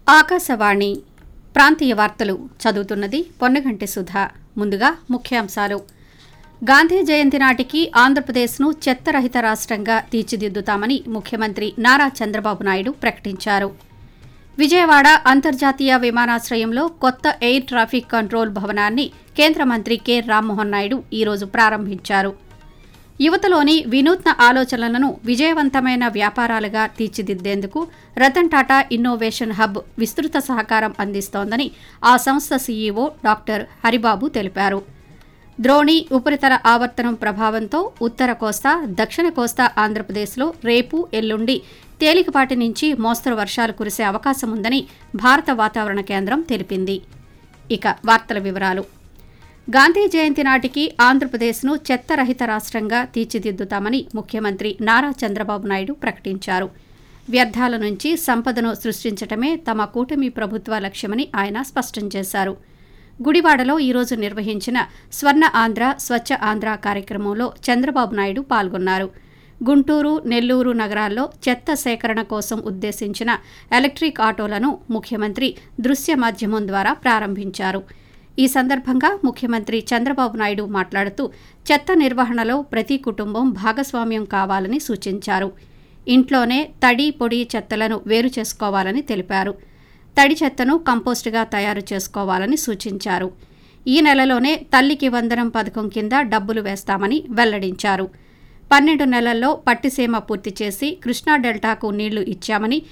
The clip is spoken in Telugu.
ఆకాశవాణి ప్రాంతీయ వార్తలు చదువుతున్నది పొన్నగంటి సుధా ముందుగా ముఖ్యాంశాలు గాంధీ జయంతి నాటికి ఆంధ్రప్రదేశ్ను చెత్తరహిత రాష్ట్రంగా తీర్చిదిద్దుతామని ముఖ్యమంత్రి నారా చంద్రబాబు నాయుడు ప్రకటించారు విజయవాడ అంతర్జాతీయ విమానాశ్రయంలో కొత్త ఎయిర్ ట్రాఫిక్ కంట్రోల్ భవనాన్ని కేంద్ర మంత్రి కె రామ్మోహన్ నాయుడు ఈరోజు ప్రారంభించారు యువతలోని వినూత్న ఆలోచనలను విజయవంతమైన వ్యాపారాలుగా తీర్చిదిద్దేందుకు రతన్ టాటా ఇన్నోవేషన్ హబ్ విస్తృత సహకారం అందిస్తోందని ఆ సంస్థ సీఈఓ డాక్టర్ హరిబాబు తెలిపారు ద్రోణి ఉపరితల ఆవర్తనం ప్రభావంతో ఉత్తర కోస్తా దక్షిణ కోస్తా ఆంధ్రప్రదేశ్లో రేపు ఎల్లుండి తేలికపాటి నుంచి మోస్తరు వర్షాలు కురిసే అవకాశం ఉందని భారత వాతావరణ కేంద్రం తెలిపింది ఇక వార్తల వివరాలు గాంధీ జయంతి నాటికి ఆంధ్రప్రదేశ్ను చెత్తరహిత రాష్ట్రంగా తీర్చిదిద్దుతామని ముఖ్యమంత్రి నారా చంద్రబాబు నాయుడు ప్రకటించారు వ్యర్థాల నుంచి సంపదను సృష్టించటమే తమ కూటమి ప్రభుత్వ లక్ష్యమని ఆయన స్పష్టం చేశారు గుడివాడలో ఈరోజు నిర్వహించిన స్వర్ణ ఆంధ్ర స్వచ్ఛ ఆంధ్ర కార్యక్రమంలో చంద్రబాబు నాయుడు పాల్గొన్నారు గుంటూరు నెల్లూరు నగరాల్లో చెత్త సేకరణ కోసం ఉద్దేశించిన ఎలక్ట్రిక్ ఆటోలను ముఖ్యమంత్రి దృశ్య మాధ్యమం ద్వారా ప్రారంభించారు ఈ సందర్భంగా ముఖ్యమంత్రి చంద్రబాబు నాయుడు మాట్లాడుతూ చెత్త నిర్వహణలో ప్రతి కుటుంబం భాగస్వామ్యం కావాలని సూచించారు ఇంట్లోనే తడి పొడి చెత్తలను వేరు చేసుకోవాలని తెలిపారు తడి చెత్తను కంపోస్టుగా తయారు చేసుకోవాలని సూచించారు ఈ నెలలోనే తల్లికి వందనం పథకం కింద డబ్బులు వేస్తామని వెల్లడించారు పన్నెండు నెలల్లో పట్టిసీమ పూర్తి చేసి కృష్ణా డెల్టాకు నీళ్లు ఇచ్చామని